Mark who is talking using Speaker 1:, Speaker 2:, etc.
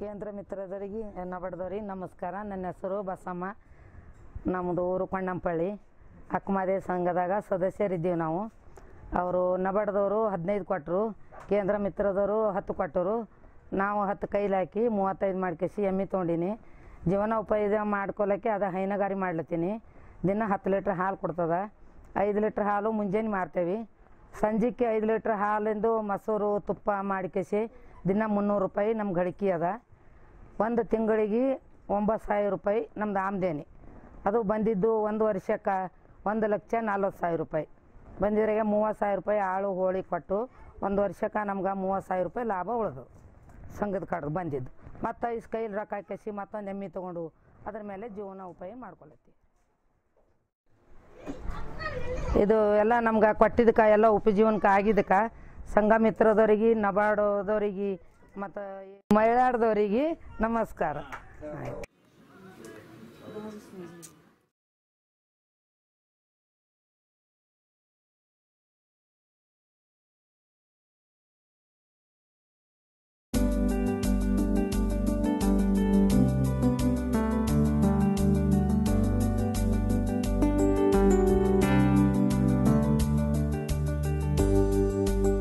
Speaker 1: ಕೇಂದ್ರ ಮಿತ್ರದವರಿಗೆ ನಬಡ್ದವ್ರಿಗೆ ನಮಸ್ಕಾರ ನನ್ನ ಹೆಸರು ಬಸಮ್ಮ ನಮ್ಮದು ಊರು ಕೊಂಡಂಪಳ್ಳಿ ಅಕ್ಕಮಾದೇ ಸಂಘದಾಗ ಸದಸ್ಯರಿದ್ದೀವಿ ನಾವು ಅವರು ನಬಡ್ದವರು ಹದಿನೈದು ಕೊಟ್ಟರು ಕೇಂದ್ರ ಮಿತ್ರದವರು ಹತ್ತು ಕೊಟ್ಟರು ನಾವು ಹತ್ತು ಕೈಲಿ ಹಾಕಿ ಮೂವತ್ತೈದು ಮಾಡ್ಕೇಸಿ ಎಮ್ಮೆ ತೊಗೊಂಡಿನಿ ಜೀವನೋಪಾಯ ಮಾಡ್ಕೊಳಕ್ಕೆ ಅದು ಹೈನುಗಾರಿ ಮಾಡ್ಲತ್ತೀನಿ ದಿನ ಹತ್ತು ಲೀಟ್ರ್ ಹಾಲು ಕೊಡ್ತದ ಐದು ಲೀಟ್ರ್ ಹಾಲು ಮುಂಜಾನೆ ಮಾರ್ತೇವೆ ಸಂಜೆಗೆ ಐದು ಲೀಟ್ರ್ ಹಾಲಿಂದು ಮೊಸರು ತುಪ್ಪ ಮಾಡಿಕೇಸಿ ದಿನ ಮುನ್ನೂರು ರೂಪಾಯಿ ನಮ್ಮ ಗಳಿಕೆ ಅದ ಒಂದು ತಿಂಗಳಿಗೆ ಒಂಬತ್ತು ಸಾವಿರ ರೂಪಾಯಿ ನಮ್ದು ಆಮದೇನಿ ಅದು ಬಂದಿದ್ದು ಒಂದು ವರ್ಷಕ್ಕೆ ಒಂದು ಲಕ್ಷ ನಲ್ವತ್ತು ಸಾವಿರ ರೂಪಾಯಿ ಬಂದಿದ್ರಾಗ ಮೂವತ್ತು ಸಾವಿರ ರೂಪಾಯಿ ಆಳು ಹೋಳಿ ಕೊಟ್ಟು ಒಂದು ವರ್ಷಕ್ಕೆ ನಮ್ಗೆ ಮೂವತ್ತು ಸಾವಿರ ರೂಪಾಯಿ ಲಾಭ ಉಳಿದು ಸಂಘದ ಕಡ್ದು ಬಂದಿದ್ದು ಮತ್ತು ಇಸ್ ಕೈಲಿ ರೊಕ್ಕ ಹಾಕಿಸಿ ಮತ್ತೊಂದು ಎಮ್ಮೆ ತೊಗೊಂಡು ಅದ್ರ ಮೇಲೆ ಜೀವನ ಉಪಾಯ ಮಾಡ್ಕೊಳತ್ತೀವಿ ಇದು ಎಲ್ಲ ನಮ್ಗೆ ಕೊಟ್ಟಿದ್ದಕ್ಕೆ ಎಲ್ಲ ಉಪಜೀವನಕ್ಕೆ ಆಗಿದ್ದಕ್ಕೆ ಸಂಘ ಮಿತ್ರದವ್ರಿಗೆ ನಬಾರ್ಡೋದವ್ರಿಗೆ ಮತ್ತು ಮಹಿಳಾಡ್ದವ್ರಿಗೆ ನಮಸ್ಕಾರ ಆಯ್ತು